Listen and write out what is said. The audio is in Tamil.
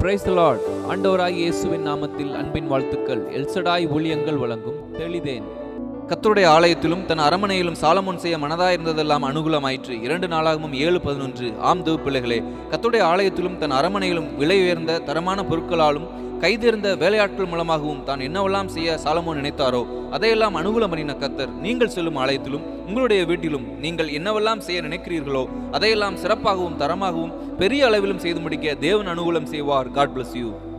பிரைஸ் லார்ட் ஆண்டவராய் இயேசுவின் நாமத்தில் அன்பின் வாழ்த்துக்கள் எல்சடாய் ஊழியங்கள் வழங்கும் தெளிதேன் கர்த்தருடைய ஆலயத்திலும் தன் அரமனையிலும் சாலமோன் செய்ய மனதாயிருந்ததெல்லாம் அனுகூலமாயிற்று இரண்டு நாளாகவும் ஏழு பதினொன்று ஆம் தேவ பிள்ளைகளே கர்த்தருடைய ஆலயத்திலும் தன் அரமனையிலும் விலை உயர்ந்த தரமான பொருட்களாலும் கைதேர்ந்த வேலையாட்கள் மூலமாகவும் தான் என்னவெல்லாம் செய்ய சாலமோன் நினைத்தாரோ அதையெல்லாம் அனுகூலம் பண்ணின கர்த்தர் நீங்கள் செல்லும் ஆலயத்திலும் உங்களுடைய வீட்டிலும் நீங்கள் என்னவெல்லாம் செய்ய நினைக்கிறீர்களோ அதையெல்லாம் சிறப்பாகவும் தரமாகவும் பெரிய அளவிலும் செய்து முடிக்க தேவன் அனுகூலம் செய்வார் காட் bless யூ